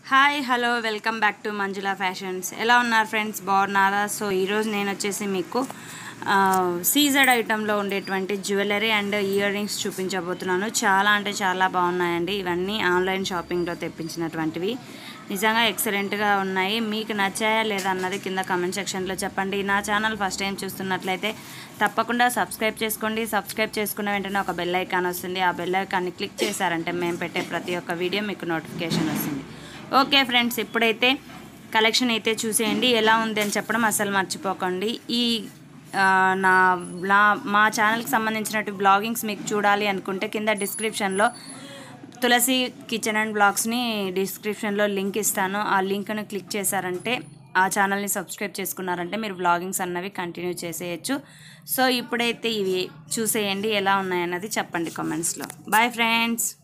hi hello welcome back to Manjula fashions ఎలా ఉన్నారు friends బాగున్నారా సో ఈరోజు నేను వచ్చేసి మీకు సీజర్డ్ ఐటెంలో ఉండేటువంటి జ్యువెలరీ అండ్ ఇయర్ రింగ్స్ చూపించబోతున్నాను చాలా అంటే చాలా బాగున్నాయండి ఇవన్నీ ఆన్లైన్ షాపింగ్లో తెప్పించినటువంటివి నిజంగా ఎక్సలెంట్గా ఉన్నాయి మీకు నచ్చాయా లేదా అన్నది కింద కమెంట్ సెక్షన్లో చెప్పండి నా ఛానల్ ఫస్ట్ టైం చూస్తున్నట్లయితే తప్పకుండా సబ్స్క్రైబ్ చేసుకోండి సబ్స్క్రైబ్ చేసుకున్న వెంటనే ఒక బెల్ ఐకాన్ వస్తుంది ఆ బెల్ ఐకాన్ని క్లిక్ చేశారంటే మేము పెట్టే ప్రతి ఒక్క వీడియో మీకు నోటిఫికేషన్ వస్తుంది ఓకే ఫ్రెండ్స్ ఇప్పుడైతే కలెక్షన్ అయితే చూసేయండి ఎలా ఉంది అని చెప్పడం అసలు మర్చిపోకండి ఈ ఆ, నా నా మా ఛానల్కి సంబంధించినట్టు బ్లాగింగ్స్ మీకు చూడాలి అనుకుంటే కింద డిస్క్రిప్షన్లో తులసి కిచెన్ అండ్ బ్లాగ్స్ని డిస్క్రిప్షన్లో లింక్ ఇస్తాను ఆ లింక్ను క్లిక్ చేశారంటే ఆ ఛానల్ని సబ్స్క్రైబ్ చేసుకున్నారంటే మీరు బ్లాగింగ్స్ అన్నవి కంటిన్యూ చేసేయచ్చు సో ఇప్పుడైతే ఇవి చూసేయండి ఎలా ఉన్నాయన్నది చెప్పండి కామెంట్స్లో బాయ్ ఫ్రెండ్స్